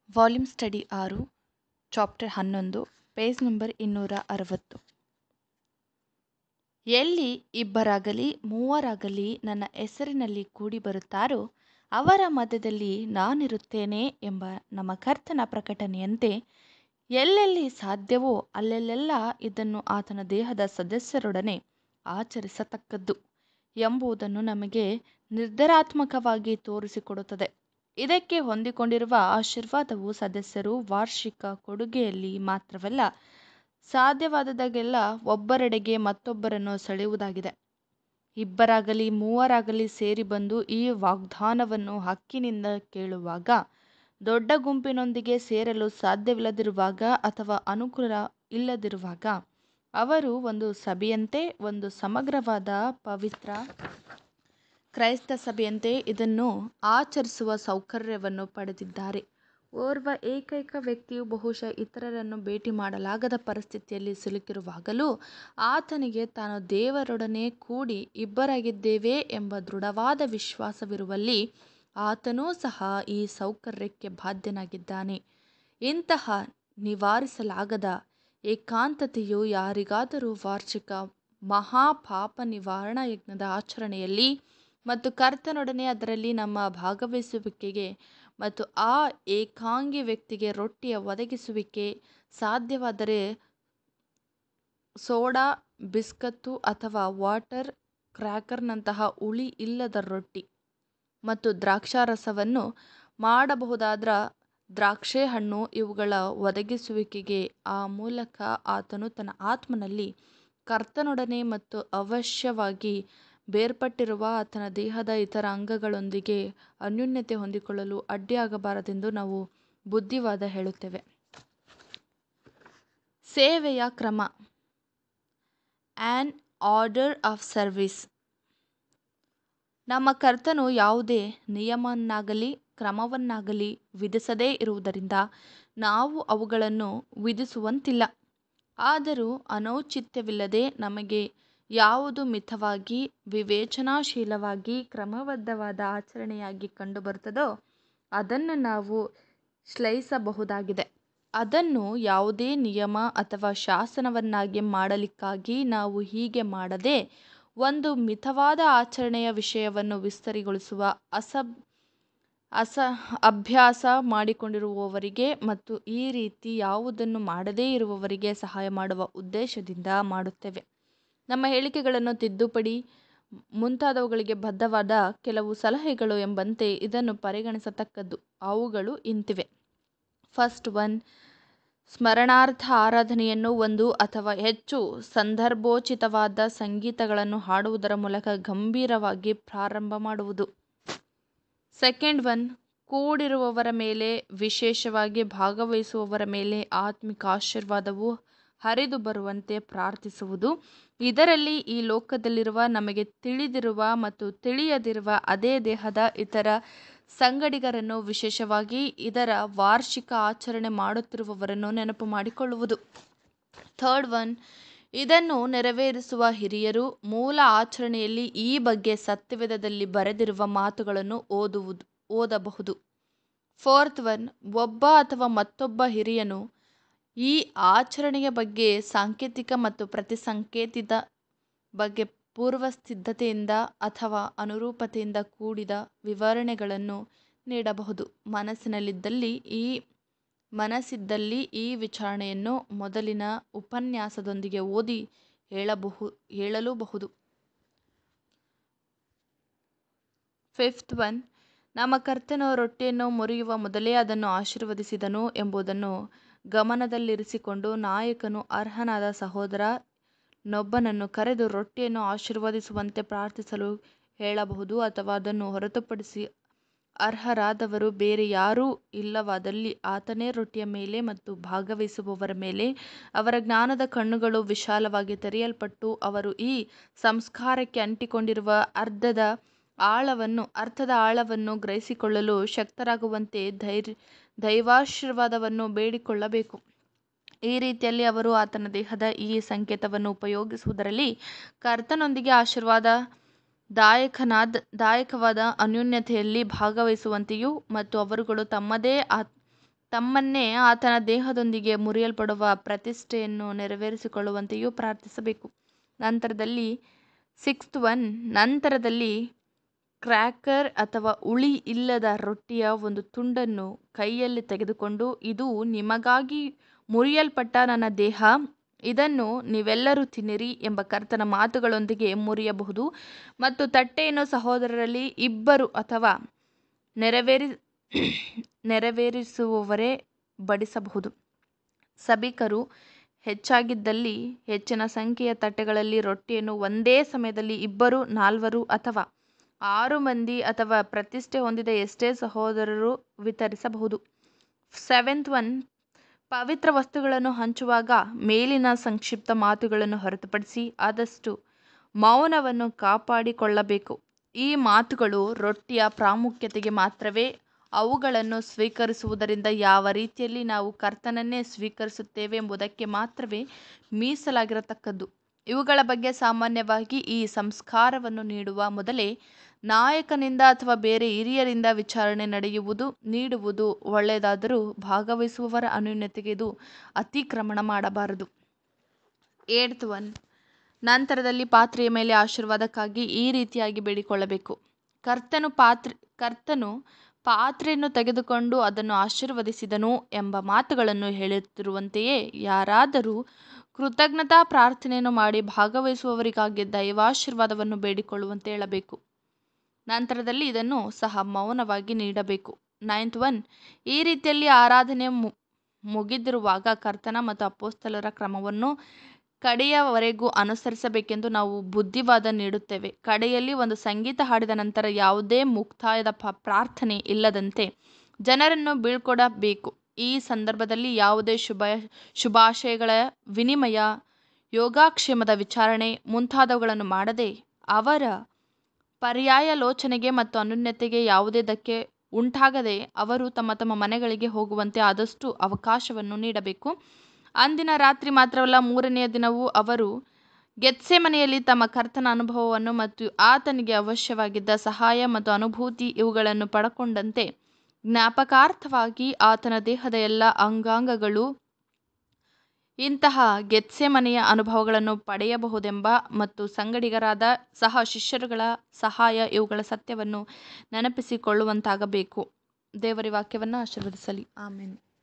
volume study ಆರು chapter ಹನ್ನೊಂದು page number ಇನ್ನೂರ ಅರವತ್ತು ಎಲ್ಲಿ ಇಬ್ಬರಾಗಲಿ ಮೂವರಾಗಲಿ ನನ್ನ ಹೆಸರಿನಲ್ಲಿ ಕೂಡಿ ಬರುತ್ತಾರೋ ಅವರ ಮಧ್ಯದಲ್ಲಿ ನಾನಿರುತ್ತೇನೆ ಎಂಬ ನಮ್ಮ ಕರ್ತನ ಪ್ರಕಟಣೆಯಂತೆ ಎಲ್ಲೆಲ್ಲಿ ಸಾಧ್ಯವೋ ಅಲ್ಲೆಲ್ಲೆಲ್ಲ ಇದನ್ನು ಆತನ ದೇಹದ ಸದಸ್ಯರೊಡನೆ ಆಚರಿಸತಕ್ಕದ್ದು ಎಂಬುದನ್ನು ನಮಗೆ ನಿರ್ಧಾರಾತ್ಮಕವಾಗಿ ತೋರಿಸಿಕೊಡುತ್ತದೆ ಇದಕ್ಕೆ ಹೊಂದಿಕೊಂಡಿರುವ ಆಶೀರ್ವಾದವು ಸದಸ್ಯರು ವಾರ್ಷಿಕ ಕೊಡುಗೆಯಲ್ಲಿ ಮಾತ್ರವಲ್ಲ ಸಾಧ್ಯವಾದಾಗೆಲ್ಲ ಒಬ್ಬರೆಡೆಗೆ ಮತ್ತೊಬ್ಬರನ್ನು ಸೆಳೆಯುವುದಾಗಿದೆ ಇಬ್ಬರಾಗಲಿ ಮೂವರಾಗಲಿ ಸೇರಿ ಬಂದು ಈ ವಾಗ್ದಾನವನ್ನು ಹಕ್ಕಿನಿಂದ ಕೇಳುವಾಗ ದೊಡ್ಡ ಗುಂಪಿನೊಂದಿಗೆ ಸೇರಲು ಸಾಧ್ಯವಿಲ್ಲದಿರುವಾಗ ಅಥವಾ ಅನುಕೂಲ ಇಲ್ಲದಿರುವಾಗ ಅವರು ಒಂದು ಸಭೆಯಂತೆ ಒಂದು ಸಮಗ್ರವಾದ ಪವಿತ್ರ ಕ್ರೈಸ್ತ ಸಭೆಯಂತೆ ಇದನ್ನು ಆಚರಿಸುವ ಸೌಕರ್ಯವನ್ನು ಪಡೆದಿದ್ದಾರೆ ಓರ್ವ ಏಕೈಕ ವ್ಯಕ್ತಿಯು ಬಹುಶಃ ಇತರರನ್ನು ಭೇಟಿ ಮಾಡಲಾಗದ ಪರಿಸ್ಥಿತಿಯಲ್ಲಿ ಸಿಲುಕಿರುವಾಗಲೂ ಆತನಿಗೆ ತಾನು ದೇವರೊಡನೆ ಕೂಡಿ ಇಬ್ಬರಾಗಿದ್ದೇವೆ ಎಂಬ ದೃಢವಾದ ವಿಶ್ವಾಸವಿರುವಲ್ಲಿ ಆತನೂ ಸಹ ಈ ಸೌಕರ್ಯಕ್ಕೆ ಬಾಧ್ಯನಾಗಿದ್ದಾನೆ ಇಂತಹ ನಿವಾರಿಸಲಾಗದ ಏಕಾಂತತೆಯು ಯಾರಿಗಾದರೂ ವಾರ್ಷಿಕ ಮಹಾಪಾಪ ನಿವಾರಣಾ ಯಜ್ಞದ ಆಚರಣೆಯಲ್ಲಿ ಮತ್ತು ಕರ್ತನೊಡನೆ ಅದರಲ್ಲಿ ನಮ್ಮ ಭಾಗವಹಿಸುವಿಕೆಗೆ ಮತ್ತು ಆ ಏಕಾಂಗಿ ವ್ಯಕ್ತಿಗೆ ರೊಟ್ಟಿಯ ಒದಗಿಸುವಿಕೆ ಸಾಧ್ಯವಾದರೆ ಸೋಡಾ ಬಿಸ್ಕತ್ತು ಅಥವಾ ವಾಟರ್ ಕ್ರ್ಯಾಕರ್ನಂತಹ ಹುಳಿ ಇಲ್ಲದ ರೊಟ್ಟಿ ಮತ್ತು ದ್ರಾಕ್ಷಾರಸವನ್ನು ಮಾಡಬಹುದಾದ ದ್ರಾಕ್ಷೆಹಣ್ಣು ಇವುಗಳ ಒದಗಿಸುವಿಕೆಗೆ ಆ ಮೂಲಕ ಆತನು ತನ್ನ ಆತ್ಮನಲ್ಲಿ ಕರ್ತನೊಡನೆ ಮತ್ತು ಅವಶ್ಯವಾಗಿ ಬೇರ್ಪಟ್ಟಿರುವ ಆತನ ದೇಹದ ಇತರ ಅಂಗಗಳೊಂದಿಗೆ ಅನ್ಯೋನ್ಯತೆ ಹೊಂದಿಕೊಳ್ಳಲು ಅಡ್ಡಿಯಾಗಬಾರದೆಂದು ನಾವು ಬುದ್ಧಿವಾದ ಹೇಳುತ್ತೇವೆ ಸೇವೆಯ ಕ್ರಮ ಆ್ಯನ್ ಆರ್ಡರ್ ಆಫ್ ಸರ್ವಿಸ್ ನಮ್ಮ ಕರ್ತನು ಯಾವುದೇ ನಿಯಮವನ್ನಾಗಲಿ ಕ್ರಮವನ್ನಾಗಲಿ ವಿಧಿಸದೇ ಇರುವುದರಿಂದ ನಾವು ಅವುಗಳನ್ನು ವಿಧಿಸುವಂತಿಲ್ಲ ಆದರೂ ಅನೌಚಿತ್ಯವಿಲ್ಲದೆ ನಮಗೆ ಯಾವುದು ಮಿತವಾಗಿ ವಿವೇಚನಾಶೀಲವಾಗಿ ಕ್ರಮಬದ್ಧವಾದ ಆಚರಣೆಯಾಗಿ ಕಂಡುಬರುತ್ತದೋ ಅದನ್ನು ನಾವು ಶ್ಲೈಸಬಹುದಾಗಿದೆ ಅದನ್ನು ಯಾವುದೇ ನಿಯಮ ಅಥವಾ ಶಾಸನವನ್ನಾಗಿ ಮಾಡಲಿಕ್ಕಾಗಿ ನಾವು ಹೀಗೆ ಮಾಡದೆ ಒಂದು ಮಿತವಾದ ಆಚರಣೆಯ ವಿಷಯವನ್ನು ವಿಸ್ತರಿಗೊಳಿಸುವ ಅಸಬ್ ಅಸ ಅಭ್ಯಾಸ ಮಾಡಿಕೊಂಡಿರುವವರಿಗೆ ಮತ್ತು ಈ ರೀತಿ ಯಾವುದನ್ನು ಮಾಡದೇ ಇರುವವರಿಗೆ ಸಹಾಯ ಮಾಡುವ ಉದ್ದೇಶದಿಂದ ಮಾಡುತ್ತೇವೆ ನಮ್ಮ ಹೇಳಿಕೆಗಳನ್ನು ತಿದ್ದುಪಡಿ ಮುಂತಾದವುಗಳಿಗೆ ಬದ್ಧವಾದ ಕೆಲವು ಸಲಹೆಗಳು ಎಂಬಂತೆ ಇದನ್ನು ಪರಿಗಣಿಸತಕ್ಕದ್ದು ಅವುಗಳು ಇಂತಿವೆ ಫಸ್ಟ್ ಒನ್ ಸ್ಮರಣಾರ್ಥ ಆರಾಧನೆಯನ್ನು ಒಂದು ಅಥವಾ ಹೆಚ್ಚು ಸಂದರ್ಭೋಚಿತವಾದ ಸಂಗೀತಗಳನ್ನು ಹಾಡುವುದರ ಮೂಲಕ ಗಂಭೀರವಾಗಿ ಪ್ರಾರಂಭ ಮಾಡುವುದು ಸೆಕೆಂಡ್ ಒನ್ ಕೂಡಿರುವವರ ಮೇಲೆ ವಿಶೇಷವಾಗಿ ಭಾಗವಹಿಸುವವರ ಮೇಲೆ ಆತ್ಮಿಕ ಆಶೀರ್ವಾದವು ಹರಿದು ಬರುವಂತೆ ಪ್ರಾರ್ಥಿಸುವುದು ಇದರಲ್ಲಿ ಈ ಲೋಕದಲ್ಲಿರುವ ನಮಗೆ ತಿಳಿದಿರುವ ಮತ್ತು ತಿಳಿಯದಿರುವ ಅದೇ ದೇಹದ ಇತರ ಸಂಗಡಿಗರನ್ನು ವಿಶೇಷವಾಗಿ ಇದರ ವಾರ್ಷಿಕ ಆಚರಣೆ ಮಾಡುತ್ತಿರುವವರನ್ನು ನೆನಪು ಮಾಡಿಕೊಳ್ಳುವುದು ಥರ್ಡ್ ಒನ್ ಇದನ್ನು ನೆರವೇರಿಸುವ ಹಿರಿಯರು ಮೂಲ ಆಚರಣೆಯಲ್ಲಿ ಈ ಬಗ್ಗೆ ಸತ್ಯವೇದದಲ್ಲಿ ಬರೆದಿರುವ ಮಾತುಗಳನ್ನು ಓದುವುದು ಓದಬಹುದು ಫೋರ್ತ್ ಒನ್ ಒಬ್ಬ ಅಥವಾ ಮತ್ತೊಬ್ಬ ಹಿರಿಯನು ಈ ಆಚರಣೆಯ ಬಗ್ಗೆ ಸಾಂಕೇತಿಕ ಮತ್ತು ಪ್ರತಿ ಸಂಕೇತಿತ ಬಗ್ಗೆ ಪೂರ್ವಸಿದ್ಧತೆಯಿಂದ ಅಥವಾ ಅನುರೂಪತೆಯಿಂದ ಕೂಡಿದ ವಿವರಣೆಗಳನ್ನು ನೀಡಬಹುದು ಮನಸ್ಸಿನಲ್ಲಿದ್ದಲ್ಲಿ ಈ ಮನಸ್ಸಿದ್ದಲ್ಲಿ ಈ ವಿಚಾರಣೆಯನ್ನು ಮೊದಲಿನ ಉಪನ್ಯಾಸದೊಂದಿಗೆ ಓದಿ ಹೇಳಬಹು ಹೇಳಲೂಬಹುದು ಫಿಫ್ತ್ ಒನ್ ನಮ್ಮ ಕರ್ತನು ರೊಟ್ಟಿಯನ್ನು ಮುರಿಯುವ ಮೊದಲೇ ಅದನ್ನು ಆಶೀರ್ವದಿಸಿದನು ಎಂಬುದನ್ನು ಗಮನದಲ್ಲಿರಿಸಿಕೊಂಡು ನಾಯಕನು ಅರ್ಹನಾದ ಸಹೋದರನೊಬ್ಬನನ್ನು ಕರೆದು ರೊಟ್ಟಿಯನ್ನು ಆಶೀರ್ವದಿಸುವಂತೆ ಪ್ರಾರ್ಥಿಸಲು ಹೇಳಬಹುದು ಅಥವಾ ಅದನ್ನು ಹೊರತುಪಡಿಸಿ ಅರ್ಹರಾದವರು ಬೇರೆ ಯಾರೂ ಇಲ್ಲವಾದಲ್ಲಿ ಆತನೇ ರೊಟ್ಟಿಯ ಮೇಲೆ ಮತ್ತು ಭಾಗವಹಿಸುವವರ ಮೇಲೆ ಅವರ ಜ್ಞಾನದ ಕಣ್ಣುಗಳು ವಿಶಾಲವಾಗಿ ತೆರೆಯಲ್ಪಟ್ಟು ಅವರು ಈ ಸಂಸ್ಕಾರಕ್ಕೆ ಅಂಟಿಕೊಂಡಿರುವ ಅರ್ಧದ ಆಳವನ್ನು ಅರ್ಥದ ಆಳವನ್ನು ಗ್ರಹಿಸಿಕೊಳ್ಳಲು ಶಕ್ತರಾಗುವಂತೆ ಧೈರ್ಯ ದೈವಾಶೀರ್ವಾದವನ್ನು ಬೇಡಿಕೊಳ್ಳಬೇಕು ಈ ರೀತಿಯಲ್ಲಿ ಅವರು ಆತನ ದೇಹದ ಈ ಸಂಕೇತವನ್ನು ಉಪಯೋಗಿಸುವುದರಲ್ಲಿ ಕರ್ತನೊಂದಿಗೆ ಆಶೀರ್ವಾದ ದಾಯಕನಾದ ದಾಯಕವಾದ ಅನ್ಯೋನ್ಯತೆಯಲ್ಲಿ ಭಾಗವಹಿಸುವಂತೆಯೂ ಮತ್ತು ಅವರುಗಳು ತಮ್ಮದೇ ತಮ್ಮನ್ನೇ ಆತನ ದೇಹದೊಂದಿಗೆ ಮುರಿಯಲ್ಪಡುವ ಪ್ರತಿಷ್ಠೆಯನ್ನು ನೆರವೇರಿಸಿಕೊಳ್ಳುವಂತೆಯೂ ಪ್ರಾರ್ಥಿಸಬೇಕು ನಂತರದಲ್ಲಿ ಸಿಕ್ಸ್ತ್ ಒನ್ ನಂತರದಲ್ಲಿ ಕ್ರ್ಯಾಕರ್ ಅಥವಾ ಹುಳಿ ಇಲ್ಲದ ರೊಟ್ಟಿಯ ಒಂದು ತುಂಡನ್ನು ಕೈಯಲ್ಲಿ ತೆಗೆದುಕೊಂಡು ಇದು ನಿಮಗಾಗಿ ಮುರಿಯಲ್ಪಟ್ಟ ನನ್ನ ದೇಹ ಇದನ್ನು ನೀವೆಲ್ಲರೂ ತಿನ್ನಿರಿ ಎಂಬ ಕರ್ತನ ಮಾತುಗಳೊಂದಿಗೆ ಮುರಿಯಬಹುದು ಮತ್ತು ತಟ್ಟೆಯನ್ನು ಸಹೋದರರಲ್ಲಿ ಇಬ್ಬರು ಅಥವಾ ನೆರವೇರಿ ನೆರವೇರಿಸುವವರೇ ಬಡಿಸಬಹುದು ಸಭಿಕರು ಹೆಚ್ಚಾಗಿದ್ದಲ್ಲಿ ಹೆಚ್ಚಿನ ಸಂಖ್ಯೆಯ ತಟ್ಟೆಗಳಲ್ಲಿ ರೊಟ್ಟಿಯನ್ನು ಒಂದೇ ಸಮಯದಲ್ಲಿ ಇಬ್ಬರು ನಾಲ್ವರು ಅಥವಾ ಆರು ಮಂದಿ ಅಥವಾ ಪ್ರತಿಷ್ಠೆ ಹೊಂದಿದ ಎಷ್ಟೇ ಸಹೋದರರು ವಿತರಿಸಬಹುದು ಸೆವೆಂತ್ ಒನ್ ಪವಿತ್ರ ವಸ್ತುಗಳನ್ನು ಹಂಚುವಾಗ ಮೇಲಿನ ಸಂಕ್ಷಿಪ್ತ ಮಾತುಗಳನ್ನು ಹೊರತುಪಡಿಸಿ ಆದಷ್ಟು ಮೌನವನ್ನು ಕಾಪಾಡಿಕೊಳ್ಳಬೇಕು ಈ ಮಾತುಗಳು ರೊಟ್ಟಿಯ ಪ್ರಾಮುಖ್ಯತೆಗೆ ಮಾತ್ರವೇ ಅವುಗಳನ್ನು ಸ್ವೀಕರಿಸುವುದರಿಂದ ಯಾವ ರೀತಿಯಲ್ಲಿ ನಾವು ಕರ್ತನನ್ನೇ ಸ್ವೀಕರಿಸುತ್ತೇವೆ ಎಂಬುದಕ್ಕೆ ಮಾತ್ರವೇ ಮೀಸಲಾಗಿರತಕ್ಕದ್ದು ಇವುಗಳ ಬಗ್ಗೆ ಸಾಮಾನ್ಯವಾಗಿ ಈ ಸಂಸ್ಕಾರವನ್ನು ನೀಡುವ ಮೊದಲೇ ನಾಯಕನಿಂದ ಅಥವಾ ಬೇರೆ ಹಿರಿಯರಿಂದ ವಿಚಾರಣೆ ನಡೆಯುವುದು ನೀಡುವುದು ಒಳ್ಳೆಯದಾದರೂ ಭಾಗವಹಿಸುವವರ ಅನ್ಯೋನ್ಯತೆಗೆ ಇದು ಅತಿಕ್ರಮಣ ಮಾಡಬಾರದು ಏಡ್ತ್ ಒನ್ ನಂತರದಲ್ಲಿ ಪಾತ್ರೆಯ ಮೇಲೆ ಆಶೀರ್ವಾದಕ್ಕಾಗಿ ಈ ರೀತಿಯಾಗಿ ಬೇಡಿಕೊಳ್ಳಬೇಕು ಕರ್ತನು ಪಾತ್ರೆ ಕರ್ತನು ಪಾತ್ರೆಯನ್ನು ತೆಗೆದುಕೊಂಡು ಅದನ್ನು ಆಶೀರ್ವದಿಸಿದನು ಎಂಬ ಮಾತುಗಳನ್ನು ಹೇಳುತ್ತಿರುವಂತೆಯೇ ಯಾರಾದರೂ ಕೃತಜ್ಞತಾ ಪ್ರಾರ್ಥನೆಯನ್ನು ಮಾಡಿ ಭಾಗವಹಿಸುವವರಿಗಾಗಿ ದೈವಾಶೀರ್ವಾದವನ್ನು ಬೇಡಿಕೊಳ್ಳುವಂತೆ ಹೇಳಬೇಕು ನಂತರದಲ್ಲಿ ಇದನ್ನು ಸಹ ಮೌನವಾಗಿ ನೀಡಬೇಕು ನೈನ್ತ್ ಒನ್ ಈ ರೀತಿಯಲ್ಲಿ ಆರಾಧನೆ ಮುಗಿದಿರುವಾಗ ಕರ್ತನ ಮತ್ತು ಅಪೋಸ್ತಲರ ಕ್ರಮವನ್ನು ಕಡೆಯವರೆಗೂ ಅನುಸರಿಸಬೇಕೆಂದು ನಾವು ಬುದ್ಧಿವಾದ ನೀಡುತ್ತೇವೆ ಕಡೆಯಲ್ಲಿ ಒಂದು ಸಂಗೀತ ಹಾಡಿದ ನಂತರ ಯಾವುದೇ ಮುಕ್ತಾಯದ ಪ ಪ್ರಾರ್ಥನೆ ಇಲ್ಲದಂತೆ ಜನರನ್ನು ಬೀಳ್ಕೊಡಬೇಕು ಈ ಸಂದರ್ಭದಲ್ಲಿ ಯಾವುದೇ ಶುಭ ಶುಭಾಶಯಗಳ ವಿನಿಮಯ ಯೋಗಕ್ಷೇಮದ ವಿಚಾರಣೆ ಮುಂತಾದವುಗಳನ್ನು ಮಾಡದೆ ಅವರ ಪರ್ಯಾಯಲೋಚನೆಗೆ ಮತ್ತು ಅನ್ಯೋನ್ಯತೆಗೆ ಯಾವುದೇ ಧಕ್ಕೆ ಉಂಟಾಗದೆ ಅವರು ತಮ್ಮ ತಮ್ಮ ಮನೆಗಳಿಗೆ ಹೋಗುವಂತೆ ಆದಷ್ಟು ಅವಕಾಶವನ್ನು ನೀಡಬೇಕು ಅಂದಿನ ರಾತ್ರಿ ಮಾತ್ರವಲ್ಲ ಮೂರನೆಯ ದಿನವೂ ಅವರು ಗೆತ್ಸೆಮನೆಯಲ್ಲಿ ತಮ್ಮ ಕರ್ತನ ಅನುಭವವನ್ನು ಮತ್ತು ಆತನಿಗೆ ಅವಶ್ಯವಾಗಿದ್ದ ಸಹಾಯ ಮತ್ತು ಅನುಭೂತಿ ಇವುಗಳನ್ನು ಪಡಕೊಂಡಂತೆ ಜ್ಞಾಪಕಾರ್ಥವಾಗಿ ಆತನ ದೇಹದ ಎಲ್ಲ ಅಂಗಾಂಗಗಳು ಇಂತಹ ಗೆತ್ಸೆಮನೆಯ ಅನುಭವಗಳನ್ನು ಪಡೆಯಬಹುದೆಂಬ ಮತ್ತು ಸಂಗಡಿಗರಾದ ಸಹ ಶಿಷ್ಯರುಗಳ ಸಹಾಯ ಇವುಗಳ ಸತ್ಯವನ್ನು ನೆನಪಿಸಿಕೊಳ್ಳುವಂತಾಗಬೇಕು ದೇವರ ವಾಕ್ಯವನ್ನು ಆಶೀರ್ವದಿಸಲಿ ಆಮೇಲೆ